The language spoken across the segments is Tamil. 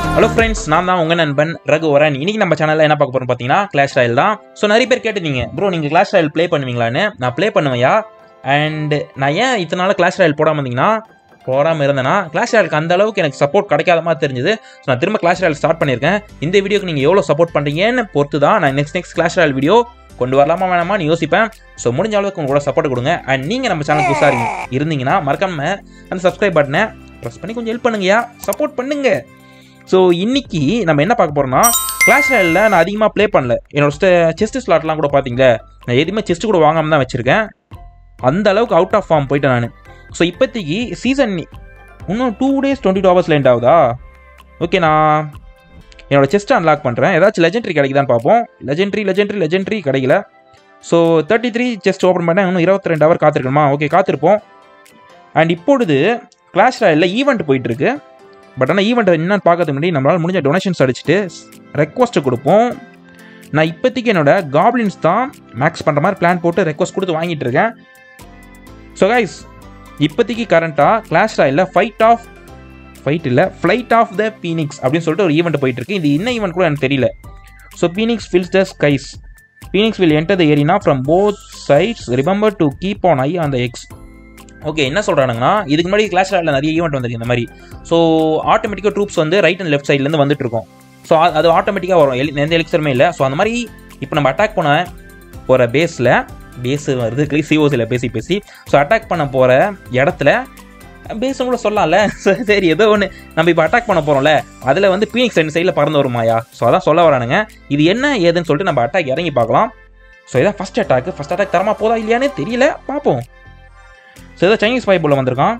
ஹலோ ஃப்ரெண்ட்ஸ் நான் தான் உங்கள் நண்பன் ரகுவரன் இன்னைக்கு நம்ம சேனலில் என்ன பார்க்க போறோம் பார்த்தீங்கன்னா கிளாஷ் ராயல் தான் ஸோ நிறைய பேர் கேட்டிருந்தீங்க ப்ரோ நீங்கள் கிளாஷ் ராயல் ப்ளே பண்ணுவீங்களான்னு நான் ப்ளே பண்ணுவையா அண்ட் நான் ஏன் இத்தனை நாள் கிளாஷ் ராயல் போடாமல் இருந்தீங்கன்னா போடாமல் இருந்தேன்னா கிளாஷ் ராயலுக்கு அந்த அளவுக்கு எனக்கு சப்போர்ட் கிடைக்காத மாதிரி தெரிஞ்சுது ஸோ நான் திரும்ப கிளாஷ் ராயல் ஸ்டார்ட் பண்ணியிருக்கேன் இந்த வீடியோக்கு நீங்கள் எவ்வளோ சப்போர்ட் பண்ணுறீங்கன்னு பொறுத்து தான் நான் next next Clash Royale video கொண்டு வரலாமா வேணாமான்னு யோசிப்பேன் ஸோ முடிஞ்ச அளவுக்கு உங்களோட சப்போர்ட் கொடுங்க அண்ட் நீங்கள் நம்ம சேனல் புதுசாக இருக்கீங்க இருந்தீங்கன்னா மறக்காம அந்த சப்ஸ்கிரைப் பட்டனை ப்ரெஸ் பண்ணி கொஞ்சம் ஹெல்ப் பண்ணுங்கயா சப்போர்ட் பண்ணுங்க ஸோ இன்னைக்கு நம்ம என்ன பார்க்க போறோம்னா கிளாஷ் ராயலில் நான் அதிகமாக ப்ளே பண்ணல என்னோட செஸ்ட் ஸ்லாட்லாம் கூட பார்த்தீங்களே நான் எதுவுமே செஸ்ட் கூட வாங்காம தான் வச்சிருக்கேன் அந்த அளவுக்கு அவுட் ஆஃப் ஃபார்ம் போயிட்டேன் நான் ஸோ இப்போதைக்கு சீசன் இன்னும் two days twenty two hours land ஆகுதா ஓகே நான் என்னோட செஸ்ட்டை அன்லாக் பண்ணுறேன் ஏதாச்சும் லெஜெண்ட்ரி கிடைக்குதான்னு பார்ப்போம் லெஜெண்ட்ரி லெஜெண்ட்ரி லெஜெண்ட்ரி கிடைக்கல so thirty three chest open பண்ணேன் இன்னும் இருபத்தி ரெண்டு ஹவர் காத்திருக்கணுமா ஓகே காத்திருப்போம் அண்ட் இப்பொழுது கிளாஷ் ராயலில் ஈவெண்ட் போயிட்டு இருக்கு பட் ஆனால் ஈவெண்ட் என்னன்னு பார்க்கறதுக்கு முன்னாடி நம்மளால் முடிஞ்ச டொனேஷன்ஸ் அடிச்சுட்டு ரெக்வஸ்ட்டை கொடுப்போம் நான் இப்போதைக்கு என்னோட காப்ளின்ஸ் தான் மேக்ஸ் பண்ணுற மாதிரி பிளான் போட்டு ரெக்வஸ்ட் கொடுத்து வாங்கிட்டு இருக்கேன் ஸோ கைஸ் இப்போதைக்கு கரண்ட்டாக கிளாஷ் ராயில் ஃபைட் ஆஃப் ஃபைட் இல்லை ஃப்ளைட் ஆஃப் த பீனிக்ஸ் அப்படின்னு சொல்லிட்டு ஒரு ஈவெண்ட் போயிட்டு இருக்கு இது என்ன ஈவெண்ட் கூட எனக்கு தெரியல so phoenix fills the skies phoenix will enter the arena from both sides remember to keep an eye அந்த எக்ஸ் ஓகே என்ன சொல்கிறானுங்கன்னா இதுக்கு முன்னாடி கிளாஸ் ராயில் நிறைய ஈவெண்ட் வந்திருக்கு இந்த மாதிரி ஸோ ஆட்டோமேட்டிக்காக ட்ரூப்ஸ் வந்து ரைட் அண்ட் லெஃப்ட் சைட்லேருந்து வந்துட்டு இருக்கும் ஸோ அது ஆட்டோமேட்டிக்காக வரும் எலி- எந்த எலிக்சருமே இல்லை ஸோ அந்த மாதிரி இப்போ நம்ம அட்டாக் பண்ண போகிற பேஸில் பேஸ் வருது சிஓசியில் பேசி பேசி ஸோ அட்டாக் பண்ண போகிற இடத்துல பேஸும் கூட சொல்லலாம்ல சரி, சரி ஏதோ ஒன்று நம்ம இப்போ அட்டாக் பண்ண போகிறோம்ல அதில் வந்து பீனிக்ஸ் ரெண்டு சைடில் பறந்து வருமாயா ஸோ அதான் சொல்ல வரானுங்க இது என்ன ஏதுன்னு சொல்லிட்டு நம்ம அட்டாக் இறங்கி பார்க்கலாம் ஸோ இதான் ஃபஸ்ட் அட்டாக் ஃபஸ்ட் அட்டாக் தரமா போதா இல்லையானே தெரியல பார்ப்போம் ஸோ ஏதோ சைனீஸ் பைப் உள்ள வந்திருக்கான்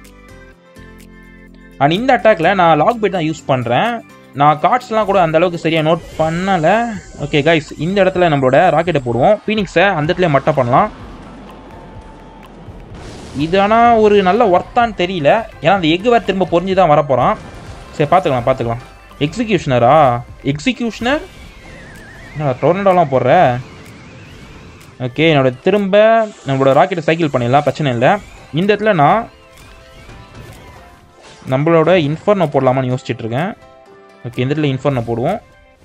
அண்ட் இந்த அட்டாக்ல நான் லாக் பைட் தான் யூஸ் பண்ணுறேன் நான் கார்ட்ஸ்லாம் கூட அந்த அளவுக்கு சரியாக நோட் பண்ணலை ஓகே கைஸ் இந்த இடத்துல நம்மளோட ராக்கெட்டை போடுவோம் பீனிக்ஸை அந்த இடத்துல மட்டும் பண்ணலாம் இது ஆனால் ஒரு நல்ல ஒர்த்தான்னு தெரியல ஏன்னா அந்த எக் வேறு திரும்ப பொறிஞ்சு தான் வரப்போகிறான் சரி பார்த்துக்கலாம் பார்த்துக்கலாம் எக்ஸிக்யூஷனரா எக்ஸிக்யூஷனர் என்ன டொர்னடோலாம் போடுற ஓகே என்னோட திரும்ப நம்மளோட ராக்கெட்டை சைக்கிள் பண்ணிடலாம் பிரச்சனை இல்லை இந்த இடத்துல நான் நம்மளோட இன்ஃபர்னோ போடலாமான்னு யோசிச்சுட்டு இருக்கேன் ஓகே இந்த இடத்துல இன்ஃபர்னோ போடுவோம்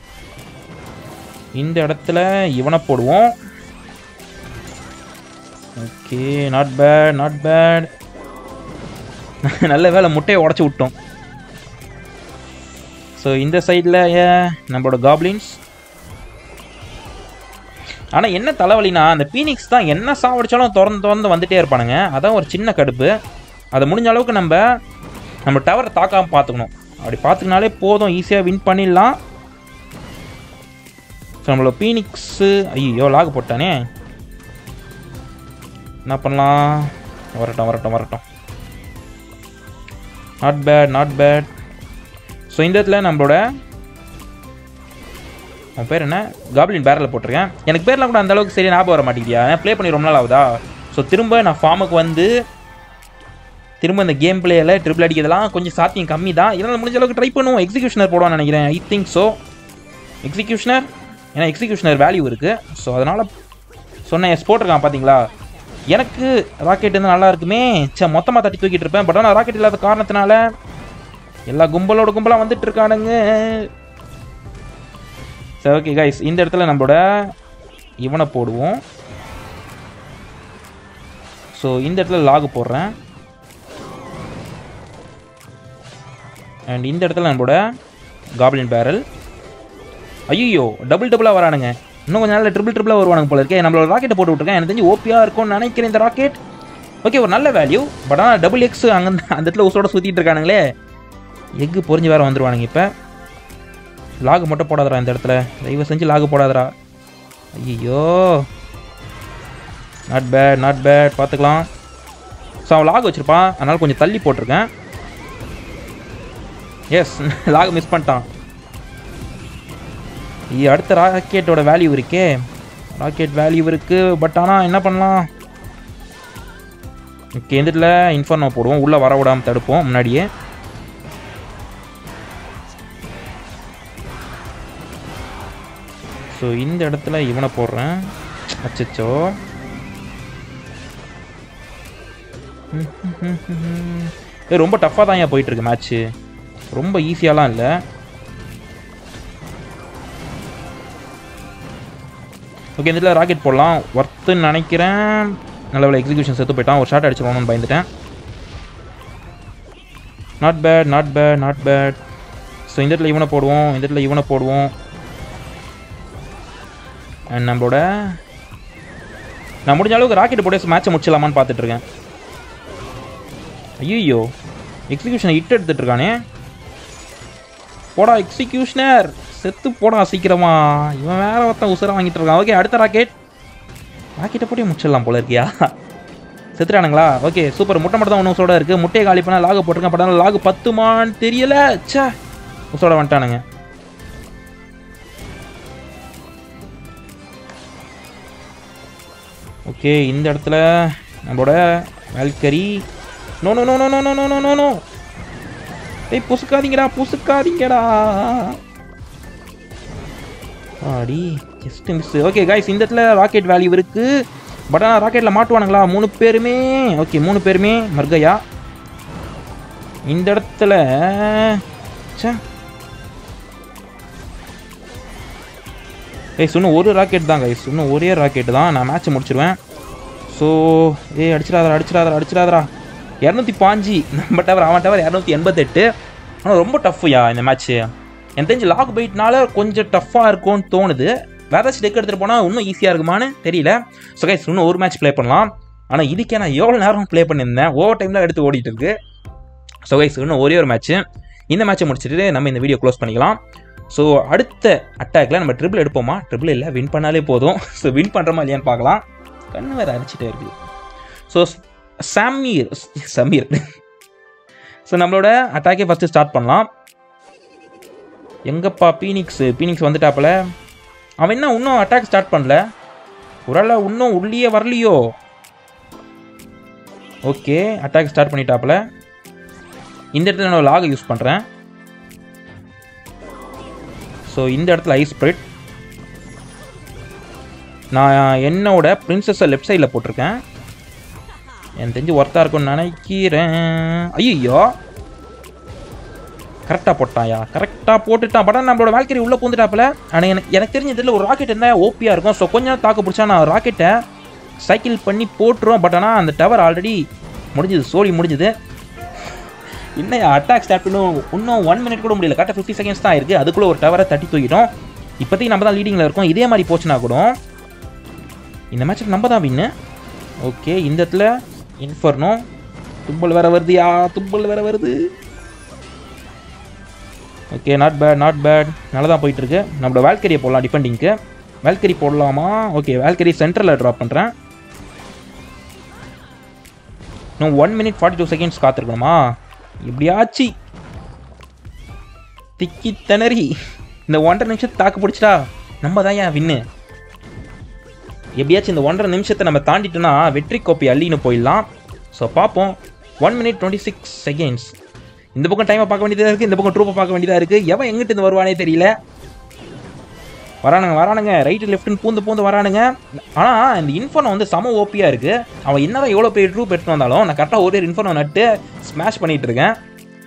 இந்த இடத்துல இவனை போடுவோம் okay not bad not bad நல்ல வேலை முட்டையை உடச்சி விட்டோம் ஸோ இந்த சைடில் நம்மளோட காப்ளின்ஸ் ஆனால் என்ன தலைவலினா அந்த பீனிக்ஸ் தான் என்ன சாவடிச்சாலும் திறந்து திறந்து வந்துட்டே இருப்பானுங்க அதான் ஒரு சின்ன கடுப்பு அதை முடிஞ்ச அளவுக்கு நம்ம நம்ம டவரை தாக்காம பார்த்துக்கணும் அப்படி பார்த்துக்கினாலே போதும் ஈஸியாக வின் பண்ணிடலாம் ஸோ நம்மளோட பீனிக்ஸு ஐயோ லாக் போட்டானே என்ன பண்ணலாம் வரட்டும் வரட்டும் வரட்டும் not bad not bad so இந்த இடத்துல நம்மளோட அவன் பேர் என்ன காப்ளின் பேரலில் போட்டிருக்கேன் எனக்கு பேர்லாம் கூட அந்த அளவுக்கு சரியா ஞாபகம் வர மாட்டேங்கியா ப்ளே பண்ணி ரொம்ப நாள் ஆகுதா ஸோ திரும்ப நான் ஃபார்முக்கு வந்து திரும்ப இந்த கேம் பிளேயில் ட்ரிபிள் அடிக்கிறதுலாம் கொஞ்சம் சாத்தியம் கம்மி தான் இதனால் முடிஞ்ச அளவுக்கு ட்ரை பண்ணுவோம் எக்ஸிக்யூஷனர் போடுவான்னு நினைக்கிறேன் ஐ திங்க் ஸோ எக்ஸிக்யூஷனர் ஏன்னா எக்ஸிக்யூஷனர் வேல்யூ இருக்குது ஸோ அதனால் சொன்னேன் எஸ் போட்டிருக்கான் பார்த்தீங்களா எனக்கு ராக்கெட் இருந்தால் நல்லா இருக்குமே சே மொத்தமாக தட்டி தூக்கிட்டு இருப்பேன் பட் ஆனால் ராக்கெட் இல்லாத காரணத்தினால எல்லா கும்பலோட கும்பலாக வந்துட்டு இருக்கானுங்க சரி ஓகே கைஸ் இந்த இடத்துல நம்மளோட இவனை போடுவோம் ஸோ இந்த இடத்துல லாகு போடுறேன் அண்ட் இந்த இடத்துல நம்மளோட காப்ளின் பேரல் ஐயோ டபுள் டபுளாக வரானுங்க இன்னும் கொஞ்சம் நாளில் ட்ரிபிள் ட்ரிபிளாக வருவானுங்க போல இருக்கே நம்மளோட ராக்கெட்டை போட்டு விட்ருக்கேன் எனக்கு தெரிஞ்சு ஓபியாக இருக்கும்னு நினைக்கிறேன் இந்த ராக்கெட் ஓகே ஒரு நல்ல வேல்யூ பட் ஆனால் டபுள் எக்ஸ் அங்கே அந்த இடத்துல உசோட சுற்றிட்டு இருக்கானுங்களே எக்கு பொறிஞ்சு வேறு வந்துருவானுங்க இப்போ லாகு மட்டும் போடாதடா இந்த இடத்துல தயவு செஞ்சு லாகு போடாதடா ஐயோ நாட் பேட் நாட் பேட் பார்த்துக்கலாம் ஸோ அவன் லாக் வச்சுருப்பான் அதனால் கொஞ்சம் தள்ளி போட்டிருக்கேன் எஸ் லாக் மிஸ் பண்ணிட்டான் ஐயோ, அடுத்த ராக்கெட்டோட வேல்யூ இருக்கே ராக்கெட் வேல்யூ இருக்குது பட் ஆனால் என்ன பண்ணலாம் ஓகே இந்த இடத்துல இன்ஃபர்னோ போடுவோம் உள்ளே வர விடாமல் தடுப்போம் முன்னாடியே ஸோ இந்த இடத்துல இவனை போடுறேன் அச்சச்சோ ஏய், ரொம்ப டஃப்பாக தான் ஏன் போயிட்டுருக்கு மேட்ச்சு ரொம்ப ஈஸியாலாம் இல்லை ஓகே இந்த இடத்துல ராக்கெட் போடலாம் ஒர்த்துன்னு நினைக்கிறேன் நல்ல வேலை எக்ஸிக்யூஷன் செத்து போயிட்டான் ஒரு ஷாட் அடிச்சிருவானு பயந்துட்டேன் not bad not bad not bad so இந்த இடத்துல இவனை போடுவோம் இந்த இடத்துல இவனை போடுவோம் அண்ட் நம்மளோட நான் முடிஞ்ச அளவுக்கு ராக்கெட் போட்டு மேட்சை முடிச்சிடலாமான்னு பார்த்துட்டு இருக்கேன் ஐயோ எக்ஸிக்யூஷனை இட்டு எடுத்துட்டு இருக்கானே போடா எக்ஸிக்யூஷனர் செத்து போடா சீக்கிரமா இவன் வேற ஒருத்தன் உசுர வாங்கிட்டு இருக்கான் ஓகே அடுத்த ராக்கெட் ராக்கெட்டை போட்டு முடிச்சிடலாம் போல இருக்கியா செத்துட்டானுங்களா ஓகே சூப்பர் முட்டை மட்டும் தான் ஒன்று உசோட இருக்குது முட்டையை காலி பண்ணால் லாகு போட்டிருக்கேன் பட் லாகு பத்துமான்னு தெரியல ச்சே உசோட வந்துட்டானுங்க ஓகே இந்த இடத்துல நம்மளோட valkyrie no no no no no no no no no ஏய் புசுக்காதீங்கடா புசுக்காதீங்கடா ஆடி ஜஸ்ட் மிஸ் ஓகே காய்ஸ் இந்த இடத்துல ராக்கெட் வேல்யூ இருக்கு பட் ஆனால் ராக்கெட்டில் மாட்டுவானுங்களா மூணு பேருமே ஓகே மூணு பேருமே மர்கையா இந்த இடத்துல ச்சே கைஸ் இன்னும் ஒரு ராக்கெட் தான் கைஸ் இன்னும் ஒரே ராக்கெட் தான் நான் மேட்ச் முடிச்சிருவேன் ஸோ ஏய் அடிச்சிடாதரா அடிச்சிடாதரா அடிச்சிடாதரா இரநூத்தி பாஞ்சு நம்ம டவர் அவன் டவர் இரநூத்தி எண்பத்தெட்டு ஆனால் ரொம்ப டஃப்யா இந்த மேட்ச்சு எனக்கு தெரிஞ்சு லாக் பைட்னால கொஞ்சம் டஃப்பாக இருக்கும்னு தோணுது வேற ஏதாச்சும் டெக் எடுத்துகிட்டு போனால் இன்னும் ஈஸியாக இருக்குமான்னு தெரியல ஸோ கைஸ் இன்னும் ஒரு மேட்ச் ப்ளே பண்ணலாம் ஆனால் இதுக்கே நான் எவ்வளோ நேரம் ப்ளே பண்ணியிருந்தேன் ஓவர் டைமில் எடுத்து ஓடிட்டு இருக்கு ஸோ கைஸ் இன்னும் ஒரே ஒரு மேட்ச்சு இந்த மேட்ச்சை முடிச்சுட்டு நம்ம இந்த வீடியோ க்ளோஸ் பண்ணிக்கலாம் ஸோ அடுத்த அட்டாக்ல நம்ம ட்ரிபிள் எடுப்போமா ட்ரிபிள் இல்லை வின் பண்ணாலே போதும் ஸோ வின் பண்ணுறோமா இல்லையான்னு பார்க்கலாம் கண்ணு வேறு அடிச்சிட்டே இருக்கு ஸோ சமீர் சமீர் ஸோ நம்மளோட அட்டாக்கே ஃபஸ்ட்டு ஸ்டார்ட் பண்ணலாம் எங்கப்பா பீனிக்ஸ் பீனிக்ஸ் வந்துட்டாப்புல அவன் என்ன இன்னும் அட்டாக் ஸ்டார்ட் பண்ணல ஒருவேளை இன்னும் உள்ளே வரலையோ ஓகே அட்டாக் ஸ்டார்ட் பண்ணிட்டாப்புல இந்த இடத்துல நான் லாக் யூஸ் பண்ணுறேன் ஸோ இந்த இடத்துல ஐஸ் ஸ்ப்ரிட் நான் என்னோட பிரின்சஸை லெஃப்ட் சைடில் போட்டிருக்கேன் எனக்கு தெரிஞ்சு ஒர்த்தாக இருக்கும்னு நினைக்கிறேன் ஐயோ கரெக்டாக போட்டான்யா கரெக்டாக போட்டுட்டான் பட் நம்மளோட வாழ்க்கை உள்ளே பூந்துட்டாப்புல ஆனால் எனக்கு எனக்கு தெரிஞ்ச இதில் ஒரு ராக்கெட் இருந்தால் ஓபியாக இருக்கும் ஸோ கொஞ்சம் நேரம் தாக்கு பிடிச்சா நான் ராக்கெட்டை சைக்கிள் பண்ணி போட்டுருவோம் பட் ஆனால் அந்த டவர் ஆல்ரெடி முடிஞ்சுது சோழி முடிஞ்சுது இன்னும் அட்டாக் ஸ்டார்ட் பண்ணும் இன்னும் ஒன் மினிட் கூட முடியல கரெக்டாக ஃபிஃப்டி செகண்ட்ஸ் தான் இருக்குது அதுக்குள்ளே ஒரு டவரை தட்டி தூக்கிட்டோம் இப்போதைக்கு நம்ம தான் லீடிங்கில் இருக்கோம் இதே மாதிரி போச்சுன்னா கூட இந்த மேட்ச்சுக்கு நம்ம தான் வின்னு ஓகே இந்த இடத்துல இன்ஃபர்னோ தும்பல் வேற வருதுயா தும்பல் வேற வருது okay not bad not bad நல்லா தான் போயிட்டு இருக்கு நம்மளோட வேல்கரியை போடலாம் டிஃபெண்டிங்க்கு வேல்கரி போடலாமா ஓகே வேல்கரி சென்டரில் ட்ராப் பண்ணுறேன் இன்னும் one minute forty two seconds காத்திருக்கணுமா இப்படியாச்சு திக்கி திணறி இந்த ஒன்றரை நிமிஷத்தை தாக்கு பிடிச்சிட்டா நம்ம தான் ஏன் வின்னு எப்படியாச்சும் இந்த ஒன்றரை நிமிஷத்தை நம்ம தாண்டிட்டோன்னா வெற்றி கோப்பை அள்ளின்னு போயிடலாம் ஸோ பார்ப்போம் one minute twenty six seconds இந்த பக்கம் டைமை பார்க்க வேண்டியதாக இருக்குது இந்த பக்கம் ட்ரூப்பை பார்க்க வேண்டியதாக இருக்குது எவன் எங்கிட்ட இருந்து வருவானே தெரியல வரானுங்க வரானுங்க ரைட்டு லெஃப்ட்னு பூந்து பூந்து வரானுங்க ஆனால் இந்த இன்ஃபோனை வந்து சம ஓப்பியாக இருக்குது அவன் என்னதான் எவ்வளோ பெரிய ட்ரூப் எடுத்து வந்தாலும் நான் கரெக்டாக ஒரே இன்ஃபோனை நட்டு ஸ்மாஷ் பண்ணிட்டு இருக்கேன்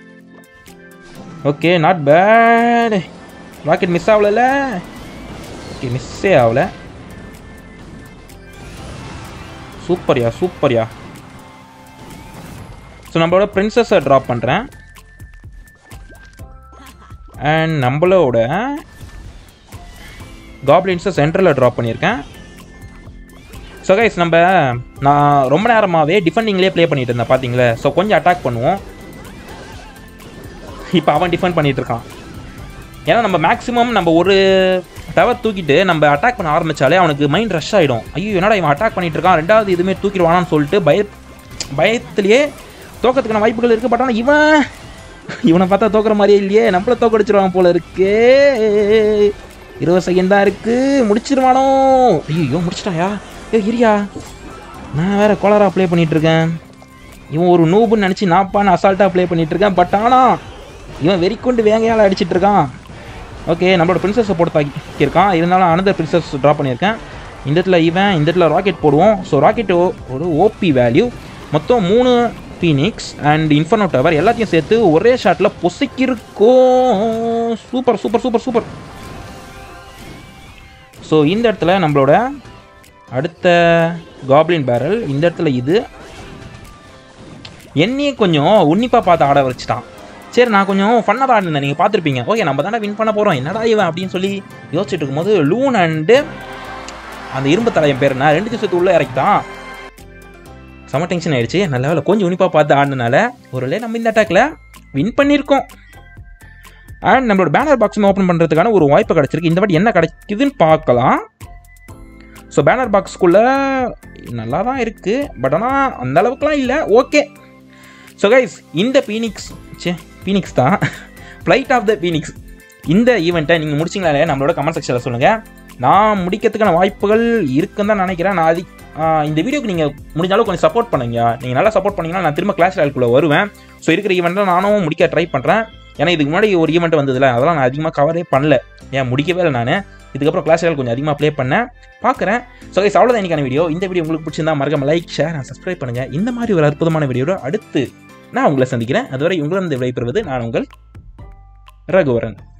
okay not bad rocket miss ஆகல ஓகே மிஸ்ஸே ஆகல சூப்பர்யா சூப்பர்யா ஸோ நம்மளோட பிரின்சஸை ட்ராப் பண்ணுறேன் அண்ட் நம்மளோட காப்ளின்ஸை சென்டரில் ட்ராப் பண்ணியிருக்கேன் ஸோ கைஸ் நம்ம நான் ரொம்ப நேரமாகவே டிஃபெண்டிங்லேயே ப்ளே பண்ணிட்டு இருந்தேன் பார்த்தீங்களே ஸோ கொஞ்சம் அட்டாக் பண்ணுவோம் இப்போ அவன் டிஃபெண்ட் பண்ணிட்டு இருக்கான் ஏன்னா நம்ம மேக்ஸிமம் நம்ம ஒரு டவர் தூக்கிட்டு நம்ம அட்டாக் பண்ண ஆரம்பிச்சாலே அவனுக்கு மைண்ட் ரஷ் ஆகிடும் ஐயோ என்னடா இவன் அட்டாக் பண்ணிட்டு இருக்கான் ரெண்டாவது இதுவுமே தூக்கிடுவானான்னு சொல்லிட்டு பய பயத்திலேயே தோக்கத்துக்கான வாய்ப்புகள் இருக்குது பட் ஆனால் இவன் இவனை பார்த்தா தோக்குற மாதிரியே இல்லையே நம்மள தோக்கடிச்சிருவான் போல இருக்கு இருபது செகண்ட் தான் இருக்கு முடிச்சிருவானோ ஐயோ முடிச்சிட்டாயா ஏ இரியா நான் வேற கோலரா ப்ளே பண்ணிட்டு இருக்கேன் இவன் ஒரு நூபுன்னு நினச்சி நாப்பான்னு அசால்ட்டாக ப்ளே பண்ணிட்டு இருக்கேன் பட் ஆனால் இவன் வெறிக்கொண்டு வேங்கையால் அடிச்சிட்டு இருக்கான் ஓகே நம்மளோட பிரின்சஸை போட்டு தாக்கியிருக்கான் இருந்தாலும் அனதர் பிரின்சஸ் ட்ரா பண்ணியிருக்கேன் இந்த இடத்துல இவன் இந்த இடத்துல ராக்கெட் போடுவோம் ஸோ ராக்கெட் ஒரு ஓபி வேல்யூ மொத்தம் மூணு ஃபீனிக்ஸ் அண்ட் இன்ஃபர்னோ டவர் எல்லாத்தையும் சேர்த்து ஒரே ஷாட்டில் பொசுக்கிருக்கோம் super super super super so இந்த இடத்துல நம்மளோட அடுத்த காப்ளின் பேரல் இந்த இடத்துல இது என்னையே கொஞ்சம் உன்னிப்பாக பார்த்து ஆட வச்சுட்டான் சரி நான் கொஞ்சம் ஃபன்னாக தான் ஆடினேன் நீங்கள் பார்த்துருப்பீங்க ஓகே நம்ம தானே வின் பண்ண போகிறோம் என்னடா இவன் அப்படின்னு சொல்லி யோசிச்சுட்டு இருக்கும்போது லூன் அண்டு அந்த இரும்பு தலையன் பேர் என்ன ரெண்டு சேர்த்து உள்ளே இறக்கிட்டான் செம டென்ஷன் ஆயிடுச்சு நல்ல வேலை கொஞ்சம் உன்னிப்பாக பார்த்து ஆடினால ஒரு வேளை நம்ம இந்த அட்டாக்ல வின் பண்ணியிருக்கோம் அண்ட் நம்மளோட பேனர் பாக்ஸ் ஓப்பன் பண்ணுறதுக்கான ஒரு வாய்ப்பு கிடச்சிருக்கு இந்த வாட்டி என்ன கிடைக்குதுன்னு பார்க்கலாம் ஸோ பேனர் பாக்ஸ்க்குள்ளே நல்லா தான் இருக்குது பட் ஆனால் அந்த அளவுக்குலாம் இல்லை ஓகே ஸோ கைஸ் இந்த பீனிக்ஸ் சே பீனிக்ஸ் தான் ஃப்ளைட் ஆஃப் த பீனிக்ஸ் இந்த ஈவெண்ட்டை நீங்கள் முடிச்சிங்களா இல்லையா நம்மளோட கமெண்ட் செக்ஷனில் சொல்லுங்கள் நான் முடிக்கிறதுக்கான வாய்ப்புகள் இருக்குன்னு தான் நினைக்கிறேன் நான் அது இந்த வீடியோக்கு நீங்கள் முடிஞ்ச அளவுக்கு கொஞ்சம் சப்போர்ட் பண்ணுங்க நீங்கள் நல்லா சப்போர்ட் பண்ணீங்கன்னா நான் திரும்ப கிளாஸ் ராயல்குள்ளே வருவேன் ஸோ இருக்கிற ஈவெண்ட்டில் நானும் முடிக்க ட்ரை பண்ணுறேன் ஏன்னா இதுக்கு முன்னாடி ஒரு ஈவெண்ட் வந்ததில்ல அதெல்லாம் நான் அதிகமாக கவரே பண்ணல ஏன் முடிக்கவே இல்லை நான் இதுக்கப்புறம் கிளாஸ் ராயல் கொஞ்சம் அதிகமாக ப்ளே பண்ணேன் பார்க்குறேன் ஸோ கைஸ் அவ்வளோதான் இன்னைக்கான வீடியோ இந்த வீடியோ உங்களுக்கு பிடிச்சிருந்தா மறக்காம லைக் ஷேர் அண்ட் சப்ஸ்கிரைப் பண்ணுங்கள் இந்த மாதிரி ஒரு அற்புதமான வீடியோட அடுத்து நான் உங்களை சந்திக்கிறேன் அதுவரை உங்களிடம் விடைபெறுவது நான் உங்கள் ரகுவரன்